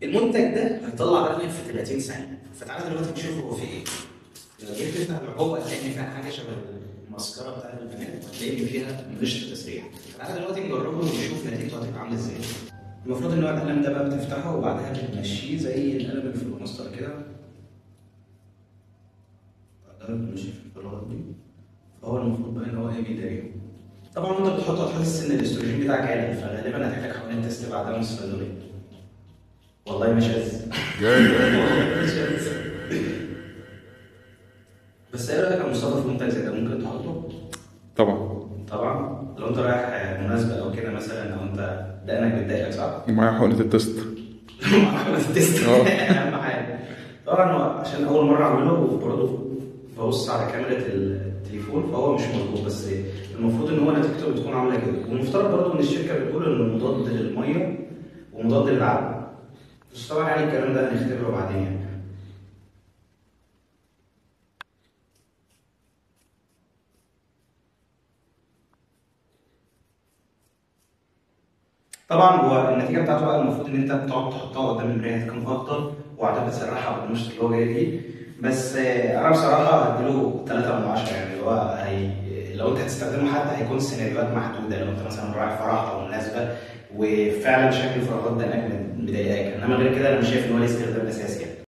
المنتج ده هيطلع رقم في 30 ثانيه فتعالى دلوقتي نشوف هو في ايه لو جيت تفتح العقوبه هتلاقي ان فيها حاجه شبه المسكره بتاعت البنات وهتلاقي ان فيها قشر تسريح تعالى دلوقتي نجربه ونشوف نتيجته هتبقى عامله ازاي المفروض ان هو القلم ده بقى بتفتحه وبعدها بتمشيه زي القلم اللي في المسطره كده بعدها بتمشيه في البلاط دي فهو المفروض بقى ان هو ايه بيداريه طبعا وانت بتحطه هتحس ان الاستروجين بتاعك عالي فغالبا هتحتاج حوالين تيست بعدها من الصيدليه والله مش شاذ بس ايه رايك يا مصطفى في منتج زي ده ممكن تحطه؟ طبعا طبعا لو انت رايح مناسبه او كده مثلا او انت دقنك بتضايقك صح؟ ومعايا حقنة التست عملت التست اه. اهم حاجه طبعا هو عشان اول مره اعمله وبرضه ببص على كاميرا التليفون فهو مش مظبوط بس المفروض ان هو نتيجته بتكون عامله كده والمفترض برضه ان الشركه بتقول انه مضاد للميه ومضاد للعرق بس طبعا يعني الكلام ده هنختبره بعدين يعني طبعا هو النتيجه بتاعته بقى المفروض ان انت بتقعد تحطها قدام المرايه هتكون افضل وقعدت تسرحها بالمشط اللي هو جاي دي بس آه، انا بصراحه هديله 3 من 10 يعني اللي هو هي لو انت هتستخدمه حتى هيكون سيناريوهات محدوده لو انت مثلا رايح فرح او مناسبه وفعلا شكل الفراغات ده انك مضايقاك انما غير كده انا مش شايف ان هو ليه استخدام اساسي يعني